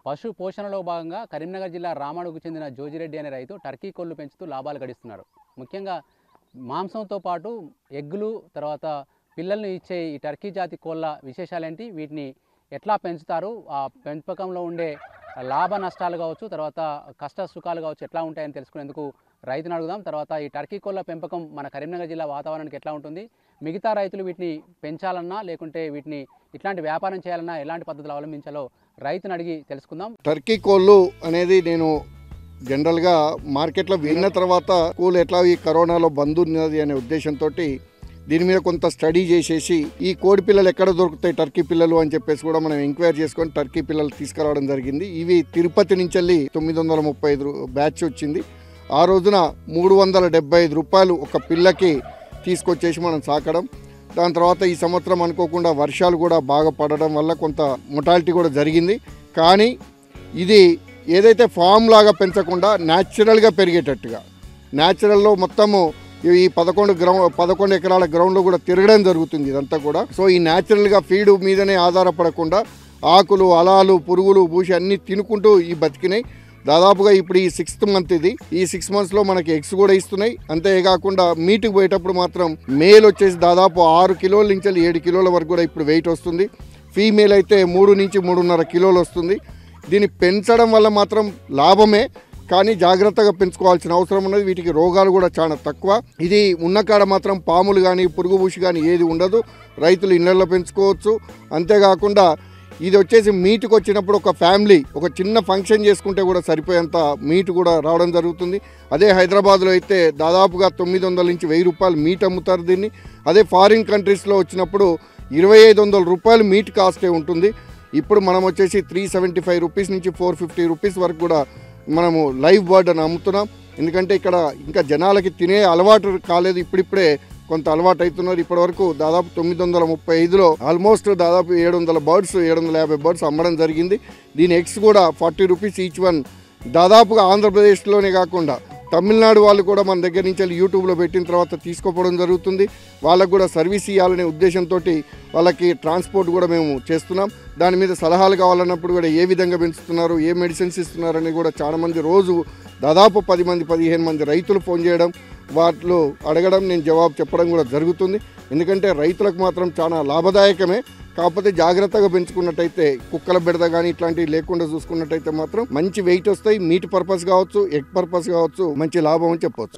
పశు పోషణలో భాగంగా కరీంనగర్ జిల్లా రామడుకు చెందిన జోజిరెడ్డి అనే రైతు టర్కీ కోళ్ళు పెంచుతూ లాభాలు గడిస్తున్నారు ముఖ్యంగా మాంసంతో పాటు ఎగ్గులు తర్వాత పిల్లల్ని ఇచ్చే ఈ టర్కీ జాతి కోళ్ళ విశేషాలేంటి వీటిని ఎట్లా పెంచుతారు ఆ పెంపకంలో ఉండే లాభ నష్టాలు కావచ్చు తర్వాత కష్ట సుఖాలు కావచ్చు ఎట్లా ఉంటాయని తెలుసుకునేందుకు రైతుని అడుగుదాం తర్వాత ఈ టర్కీ కోళ్ళ పెంపకం మన కరీంనగర్ జిల్లా వాతావరణానికి ఎట్లా ఉంటుంది మిగతా రైతులు వీటిని పెంచాలన్నా లేకుంటే వీటిని ఇట్లాంటి వ్యాపారం చేయాలన్నా ఎలాంటి పద్ధతులు అవలంబించాలో రైతుని అడిగి తెలుసుకుందాం టర్కీ కోళ్ళు అనేది నేను జనరల్గా మార్కెట్లో విన్న తర్వాత కోళ్ళు ఎట్లా ఈ కరోనాలో బంద్ ఉన్నది అనే ఉద్దేశంతో దీని మీద కొంత స్టడీ చేసేసి ఈ కోడి పిల్లలు ఎక్కడ దొరుకుతాయి టర్కీ పిల్లలు అని చెప్పేసి కూడా మనం ఎంక్వైరీ చేసుకొని టర్కీ పిల్లలు తీసుకురావడం జరిగింది ఇవి తిరుపతి నుంచి వెళ్ళి తొమ్మిది వందల ముప్పై ఐదు బ్యాచ్ వచ్చింది ఆ రోజున మూడు వందల డెబ్బై ఐదు రూపాయలు ఒక పిల్లకి తీసుకొచ్చేసి మనం సాకడం దాని తర్వాత ఈ సంవత్సరం అనుకోకుండా వర్షాలు కూడా బాగా పడడం వల్ల కొంత మొటాలిటీ కూడా జరిగింది కానీ ఇది ఏదైతే ఫామ్ లాగా పెంచకుండా న్యాచురల్గా పెరిగేటట్టుగా న్యాచురల్లో మొత్తము ఈ పదకొండు గ్రౌండ్ పదకొండు ఎకరాల గ్రౌండ్లో కూడా తిరగడం జరుగుతుంది ఇదంతా కూడా సో ఈ న్యాచురల్గా ఫీడ్ మీదనే ఆధారపడకుండా ఆకులు అలాలు పురుగులు పూసి అన్నీ తినుకుంటూ ఈ బతికినాయి దాదాపుగా ఇప్పుడు ఈ సిక్స్త్ మంత్ ఇది ఈ సిక్స్ మంత్స్లో మనకి ఎగ్స్ కూడా ఇస్తున్నాయి అంతేకాకుండా మీట్కి పోయేటప్పుడు మాత్రం మేల్ వచ్చేసి దాదాపు ఆరు కిలోల నుంచి ఏడు కిలోల వరకు కూడా ఇప్పుడు వెయిట్ వస్తుంది ఫీమేల్ అయితే మూడు నుంచి మూడున్నర కిలోలు వస్తుంది దీన్ని పెంచడం వల్ల మాత్రం లాభమే కానీ జాగ్రత్తగా పెంచుకోవాల్సిన అవసరం ఉన్నది వీటికి రోగాలు కూడా చాలా తక్కువ ఇది ఉన్న కాడ మాత్రం పాములు కానీ పురుగు పూసి కానీ ఏది ఉండదు రైతులు ఇళ్ళల్లో పెంచుకోవచ్చు అంతేకాకుండా ఇది వచ్చేసి మీట్కి వచ్చినప్పుడు ఒక ఫ్యామిలీ ఒక చిన్న ఫంక్షన్ చేసుకుంటే కూడా సరిపోయేంత మీట్ కూడా రావడం జరుగుతుంది అదే హైదరాబాద్లో అయితే దాదాపుగా తొమ్మిది వందల నుంచి వెయ్యి రూపాయలు మీట్ అమ్ముతారు దీన్ని అదే ఫారిన్ కంట్రీస్లో వచ్చినప్పుడు ఇరవై ఐదు వందల రూపాయలు మీట్ కాస్టే ఉంటుంది ఇప్పుడు మనం వచ్చేసి త్రీ సెవెంటీ ఫైవ్ రూపీస్ నుంచి ఫోర్ ఫిఫ్టీ రూపీస్ వరకు కూడా మనము లైవ్ బర్డ్ అని అమ్ముతున్నాం ఎందుకంటే ఇక్కడ ఇంకా జనాలకి తినే అలవాటు కాలేదు ఇప్పుడిప్పుడే కొంత అలవాటు అవుతున్నారు ఇప్పటి వరకు దాదాపు తొమ్మిది వందల ముప్పై ఐదులో ఆల్మోస్ట్ దాదాపు ఏడు వందల బర్డ్స్ ఏడు వందల యాభై బర్డ్స్ అమ్మడం జరిగింది దీని ఎగ్స్ కూడా ఫార్టీ రూపీస్ ఈచ్ వన్ దాదాపుగా ఆంధ్రప్రదేశ్లోనే కాకుండా తమిళనాడు వాళ్ళు కూడా మన దగ్గర నుంచి వెళ్ళి యూట్యూబ్లో పెట్టిన తర్వాత తీసుకోపోవడం జరుగుతుంది వాళ్ళకు కూడా సర్వీస్ ఇవ్వాలనే ఉద్దేశంతో వాళ్ళకి ట్రాన్స్పోర్ట్ కూడా మేము చేస్తున్నాం దాని మీద సలహాలు కావాలన్నప్పుడు కూడా ఏ విధంగా పెంచుతున్నారు ఏ మెడిసిన్స్ ఇస్తున్నారని కూడా చాలామంది రోజు దాదాపు పది మంది పదిహేను మంది రైతులు ఫోన్ చేయడం వాటిలో అడగడం నేను జవాబు చెప్పడం కూడా జరుగుతుంది ఎందుకంటే రైతులకు మాత్రం చాలా లాభదాయకమే కాకపోతే జాగ్రత్తగా పెంచుకున్నట్టయితే కుక్కల బెడద కానీ ఇట్లాంటివి లేకుండా చూసుకున్నట్టయితే మాత్రం మంచి వెయిట్ వస్తాయి మీట్ పర్పస్ కావచ్చు ఎగ్ పర్పస్ కావచ్చు మంచి లాభం అని చెప్పవచ్చు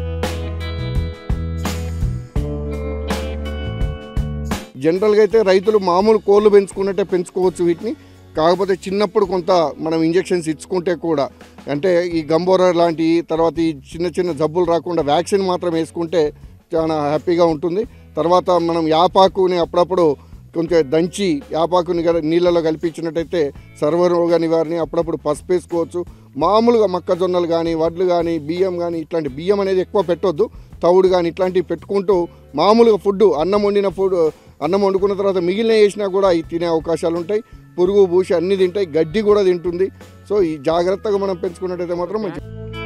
జనరల్గా అయితే రైతులు మామూలు కోళ్ళు పెంచుకున్నట్టే పెంచుకోవచ్చు వీటిని కాకపోతే చిన్నప్పుడు కొంత మనం ఇంజెక్షన్స్ ఇచ్చుకుంటే కూడా అంటే ఈ గంబోరా లాంటి తర్వాత ఈ చిన్న చిన్న జబ్బులు రాకుండా వ్యాక్సిన్ మాత్రం వేసుకుంటే చాలా హ్యాపీగా ఉంటుంది తర్వాత మనం యాపాకుని అప్పుడప్పుడు కొంచెం దంచి యాపాకుని గల- నీళ్ళలో కల్పించినట్టయితే సర్వరోగ నివారణ అప్పుడప్పుడు పసుపు వేసుకోవచ్చు మామూలుగా మొక్కజొన్నలు కానీ వడ్లు కానీ బియ్యం కానీ ఇట్లాంటి బియ్యం అనేది ఎక్కువ పెట్టొద్దు తవుడు కానీ ఇట్లాంటివి పెట్టుకుంటూ మామూలుగా ఫుడ్ అన్నం వండిన ఫుడ్ అన్నం వండుకున్న తర్వాత మిగిలిన వేసినా కూడా ఇవి తినే అవకాశాలు ఉంటాయి పురుగు భూషి అన్ని తింటాయి గడ్డి కూడా తింటుంది సో ఈ జాగ్రత్తగా మనం పెంచుకున్నట్టయితే మాత్రం మంచి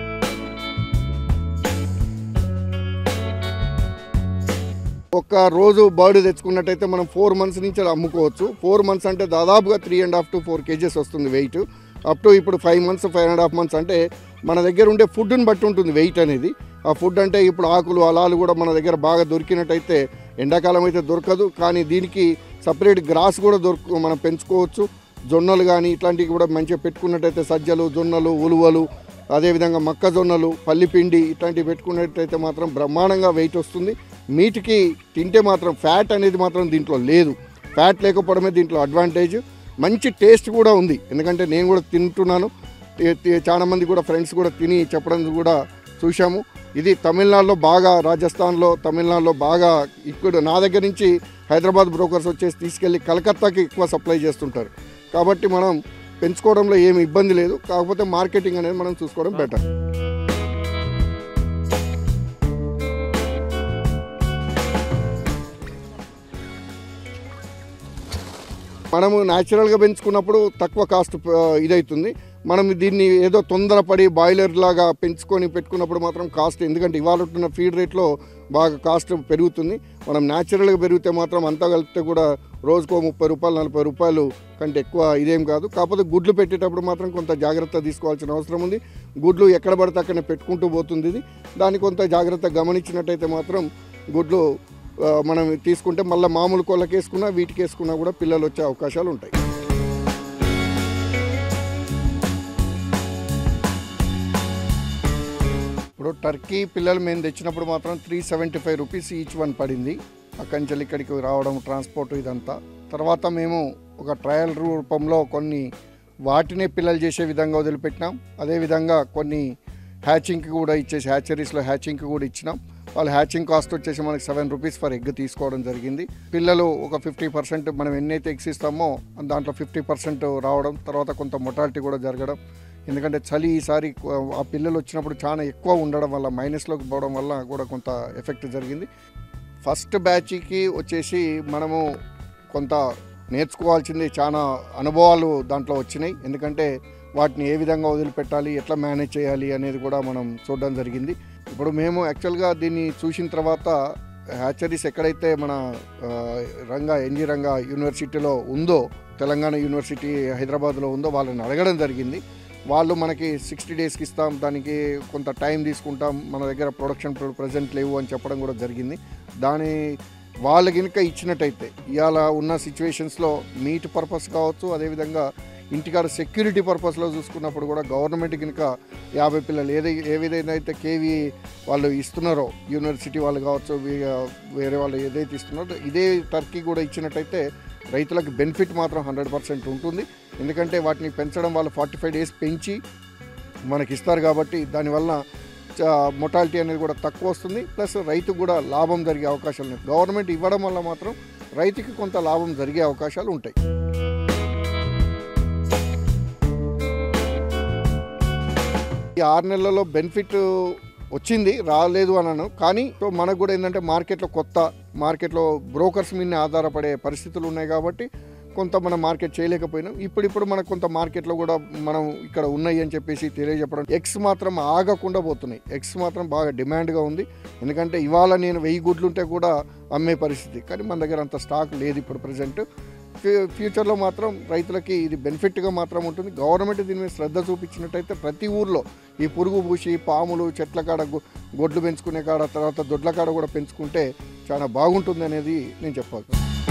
ఒక్క రోజు బర్డ్ తెచ్చుకున్నట్టయితే మనం ఫోర్ మంత్స్ నుంచి అలా అమ్ముకోవచ్చు ఫోర్ మంత్స్ అంటే దాదాపుగా three and half to four kgs వస్తుంది వెయిట్ అప్ టు ఇప్పుడు five months five and half months అంటే మన దగ్గర ఉండే ఫుడ్ని బట్టి ఉంటుంది వెయిట్ అనేది ఆ ఫుడ్ అంటే ఇప్పుడు ఆకులు అలాలు కూడా మన దగ్గర బాగా దొరికినట్టయితే ఎండాకాలం అయితే దొరకదు కానీ దీనికి సపరేట్ గ్రాస్ కూడా దొరుకు మనం పెంచుకోవచ్చు జొన్నలు కానీ ఇట్లాంటివి కూడా మంచిగా పెట్టుకున్నట్టయితే సజ్జలు జొన్నలు ఉలువలు అదేవిధంగా మొక్కజొన్నలు పల్లిపిండి ఇట్లాంటివి పెట్టుకున్నట్టయితే మాత్రం బ్రహ్మాండంగా వెయిట్ వస్తుంది మీట్కి తింటే మాత్రం ఫ్యాట్ అనేది మాత్రం దీంట్లో లేదు ఫ్యాట్ లేకపోవడమే దీంట్లో అడ్వాంటేజ్ మంచి టేస్ట్ కూడా ఉంది ఎందుకంటే నేను కూడా తింటున్నాను తి- తి- చాలా మంది కూడా ఫ్రెండ్స్ కూడా తిని చెప్పడం కూడా చూశాము ఇది తమిళనాడులో బాగా రాజస్థాన్లో తమిళనాడులో బాగా ఇక్కడ నా దగ్గర నుంచి హైదరాబాద్ బ్రోకర్స్ వచ్చేసి తీసుకెళ్ళి కలకత్తాకి ఎక్కువ సప్లై చేస్తుంటారు కాబట్టి మనం పెంచుకోవడంలో ఏమి ఇబ్బంది లేదు కాకపోతే మార్కెటింగ్ అనేది మనం చూసుకోవడం బెటర్ మనము న్యాచురల్గా పెంచుకున్నప్పుడు తక్కువ కాస్ట్ ఆ, ఇదవుతుంది మనం దీన్ని ఏదో తొందరపడి బాయిలర్ లాగా పెంచుకొని పెట్టుకున్నప్పుడు మాత్రం కాస్ట్ ఎందుకంటే ఇవాళ ఉంటున్న ఫీడ్ రేట్లో బాగా కాస్ట్ పెరుగుతుంది మనం న్యాచురల్గా పెరిగితే మాత్రం అంతా కలిపితే కూడా రోజుకో ముప్పై రూపాయలు నలభై రూపాయలు కంటే ఎక్కువ ఇదేం కాదు కాకపోతే గుడ్లు పెట్టేటప్పుడు మాత్రం కొంత జాగ్రత్త తీసుకోవాల్సిన అవసరం ఉంది గుడ్లు ఎక్కడ పడితే అక్కడ పెట్టుకుంటూ పోతుంది ఇది దాన్ని కొంత జాగ్రత్త గమనించినట్టయితే మాత్రం గుడ్లు ఆ, మనం తీసుకుంటే మళ్ళీ మామూలు కోళ్ళకి వేసుకున్నా వీటికి వేసుకున్నా కూడా పిల్లలు వచ్చే అవకాశాలు ఉంటాయి ఇప్పుడు టర్కీ పిల్లలు మేము తెచ్చినప్పుడు మాత్రం three seventy five rupees each one పడింది అక్కడి నుంచి ఇక్కడికి రావడం ట్రాన్స్పోర్ట్ ఇదంతా తర్వాత మేము ఒక ట్రయల్ రూపంలో కొన్ని వాటినే పిల్లలు చేసే విధంగా వదిలిపెట్టినాం అదేవిధంగా కొన్ని హ్యాచింగ్కి కూడా ఇచ్చేసి హ్యాచరీస్లో హ్యాచింగ్కి కూడా ఇచ్చినాం వాళ్ళ హ్యాచింగ్ కాస్ట్ వచ్చేసి మనకి సెవెన్ రూపీస్ ఫర్ ఎగ్ తీసుకోవడం జరిగింది పిల్లలు ఒక ఫిఫ్టీ పర్సెంట్ మనం ఎన్నైతే ఎగ్స్ ఇస్తామో దాంట్లో ఫిఫ్టీ పర్సెంట్ రావడం తర్వాత కొంత మొటాలిటీ కూడా జరగడం ఎందుకంటే చలి ఈసారి ఆ పిల్లలు వచ్చినప్పుడు చాలా ఎక్కువ ఉండడం వల్ల మైనస్లోకి పోవడం వల్ల కూడా కొంత ఎఫెక్ట్ జరిగింది ఫస్ట్ బ్యాచ్కి వచ్చేసి మనము కొంత నేర్చుకోవాల్సింది చాలా అనుభవాలు దాంట్లో వచ్చినాయి ఎందుకంటే వాటిని ఏ విధంగా వదిలిపెట్టాలి ఎట్లా మేనేజ్ చేయాలి అనేది కూడా మనం చూడడం జరిగింది ఇప్పుడు మేము యాక్చువల్గా దీన్ని చూసిన తర్వాత హ్యాచరీస్ ఎక్కడైతే మన ఆ, రంగా ఎన్జి రంగా యూనివర్సిటీలో ఉందో తెలంగాణ యూనివర్సిటీ హైదరాబాద్లో ఉందో వాళ్ళని అడగడం జరిగింది వాళ్ళు మనకి సిక్స్టీ డేస్కి ఇస్తాం దానికి కొంత టైం తీసుకుంటాం మన దగ్గర ప్రొడక్షన్ ప్రజెంట్ లేవు అని చెప్పడం కూడా జరిగింది దాని వాళ్ళు కనుక ఇచ్చినట్టయితే ఇవాళ ఉన్న సిచ్యువేషన్స్లో మీట్ పర్పస్ కావచ్చు అదేవిధంగా ఇంటికాడ సెక్యూరిటీ పర్పస్లో చూసుకున్నప్పుడు కూడా గవర్నమెంట్ కనుక యాభై పిల్లలు ఏదై ఏ విధంగా అయితే కేవీ వాళ్ళు ఇస్తున్నారో యూనివర్సిటీ వాళ్ళు కావచ్చు వీ- వేరే వాళ్ళు ఏదైతే ఇస్తున్నారో ఇదే టర్కీ కూడా ఇచ్చినట్టయితే రైతులకు బెనిఫిట్ మాత్రం హండ్రెడ్ పర్సెంట్ ఉంటుంది ఎందుకంటే వాటిని పెంచడం వాళ్ళు ఫార్టీ ఫైవ్ డేస్ పెంచి మనకి ఇస్తారు కాబట్టి దానివల్ల మొటాలిటీ అనేది కూడా తక్కువ వస్తుంది ప్లస్ రైతుకు కూడా లాభం జరిగే అవకాశాలు ఉన్నాయి గవర్నమెంట్ ఇవ్వడం వల్ల మాత్రం రైతుకి కొంత లాభం జరిగే అవకాశాలు ఉంటాయి ఈ ఆరు నెలలలో బెనిఫిట్ వచ్చింది రాలేదు అనను కానీ సో మనకు కూడా ఏంటంటే మార్కెట్లో కొత్త మార్కెట్లో బ్రోకర్స్ మీద ఆధారపడే పరిస్థితులు ఉన్నాయి కాబట్టి కొంత మనం మార్కెట్ చేయలేకపోయినాం ఇప్పుడిప్పుడు మనకు కొంత మార్కెట్లో కూడా మనం ఇక్కడ ఉన్నాయి అని చెప్పేసి తెలియజెప్పడం ఎగ్స్ మాత్రం ఆగకుండా పోతున్నాయి ఎగ్స్ మాత్రం బాగా డిమాండ్గా ఉంది ఎందుకంటే ఇవాళ నేను వెయ్యి గుడ్లు ఉంటే కూడా అమ్మే పరిస్థితి కానీ మన దగ్గర అంత స్టాక్ లేదు ఇప్పుడు ప్రజెంట్ ఫ్యూ- ఫ్యూచర్లో మాత్రం రైతులకి ఇది బెనిఫిట్గా మాత్రం ఉంటుంది గవర్నమెంట్ దీని మీద శ్రద్ధ చూపించినట్టయితే ప్రతి ఊర్లో ఈ పురుగు పూసి పాములు చెట్ల కాడ గొ- గొడ్లు పెంచుకునే కాడ తర్వాత దొడ్ల కాడ కూడా పెంచుకుంటే చాలా బాగుంటుంది అనేది నేను చెప్పాలి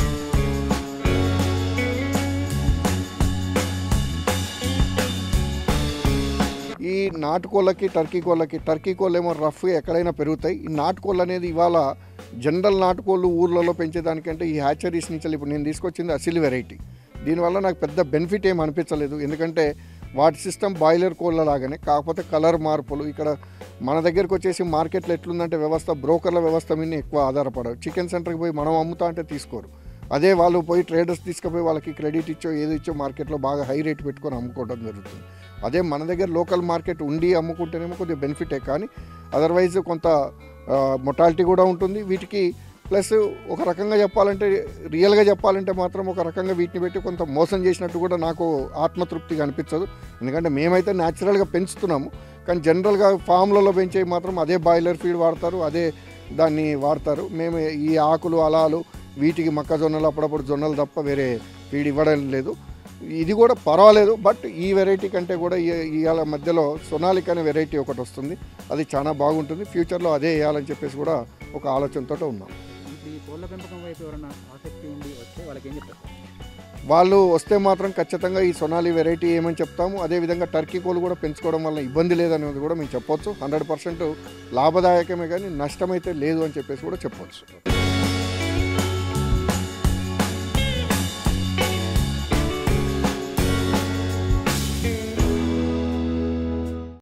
ఈ నాటుకోళ్ళకి టర్కీ కోళ్ళకి టర్కీ కోళ్ళు ఏమో రఫ్గా ఎక్కడైనా పెరుగుతాయి ఈ నాటుకోళ్ళు అనేది ఇవాళ జనరల్ నాటుకోళ్ళు ఊర్లలో పెంచేదానికంటే ఈ హ్యాచరీస్ నుంచి ఇప్పుడు నేను తీసుకొచ్చింది అసిల్ వెరైటీ దీనివల్ల నాకు పెద్ద బెనిఫిట్ ఏం అనిపించలేదు ఎందుకంటే వాటి సిస్టమ్ బాయిలర్ కోళ్ళ లాగానే కాకపోతే కలర్ మార్పులు ఇక్కడ మన దగ్గరకు వచ్చేసి మార్కెట్లో ఎట్లుందంటే వ్యవస్థ బ్రోకర్ల వ్యవస్థ మీద ఎక్కువ ఆధారపడరు చికెన్ సెంటర్కి పోయి మనం అమ్ముతా అంటే తీసుకోరు అదే వాళ్ళు పోయి ట్రేడర్స్ తీసుకుపోయి వాళ్ళకి క్రెడిట్ ఇచ్చో ఏదో ఇచ్చో మార్కెట్లో బాగా హై రేట్ పెట్టుకొని అమ్ముకోవడం జరుగుతుంది అదే మన దగ్గర లోకల్ మార్కెట్ ఉండి అమ్ముకుంటేనేమో కొద్దిగా బెనిఫిటే కానీ అదర్వైజ్ కొంత మొటాలిటీ కూడా ఉంటుంది వీటికి ప్లస్ ఒక రకంగా చెప్పాలంటే రియల్గా చెప్పాలంటే మాత్రం ఒక రకంగా వీటిని పెట్టి కొంత మోసం చేసినట్టు కూడా నాకు ఆత్మతృప్తిగా అనిపించదు ఎందుకంటే మేమైతే న్యాచురల్గా పెంచుతున్నాము కానీ జనరల్గా ఫామ్లలో పెంచేవి మాత్రం అదే బాయిలర్ ఫీడ్ వాడతారు అదే దాన్ని వాడతారు మేము ఈ ఆకులు అలాలు వీటికి మొక్కజొన్నలు అప్పుడప్పుడు జొన్నలు తప్ప వేరే ఫీడ్ ఇవ్వడం లేదు ఇది కూడా పర్వాలేదు బట్ ఈ వెరైటీ కంటే కూడా ఈ- ఇవాళ మధ్యలో సొనాలిక్ అనే వెరైటీ ఒకటి వస్తుంది అది చాలా బాగుంటుంది ఫ్యూచర్లో అదే వేయాలని చెప్పేసి కూడా ఒక ఆలోచనతో ఉన్నాం ఇప్పుడు ఈ కోళ్ళ పెంపకం వైపు ఎవరైనా ఆసక్తి ఉండి వస్తే వాళ్ళకి ఏం చెప్తారు వాళ్ళు వస్తే మాత్రం ఖచ్చితంగా ఈ సొనాలి వెరైటీ ఏమని చెప్తాము అదేవిధంగా టర్కీ కోళ్ళు కూడా పెంచుకోవడం వల్ల ఇబ్బంది లేదనేది కూడా మేము చెప్పొచ్చు హండ్రెడ్ పర్సెంట్ లాభదాయకమే కానీ నష్టమైతే లేదు అని చెప్పేసి కూడా చెప్పొచ్చు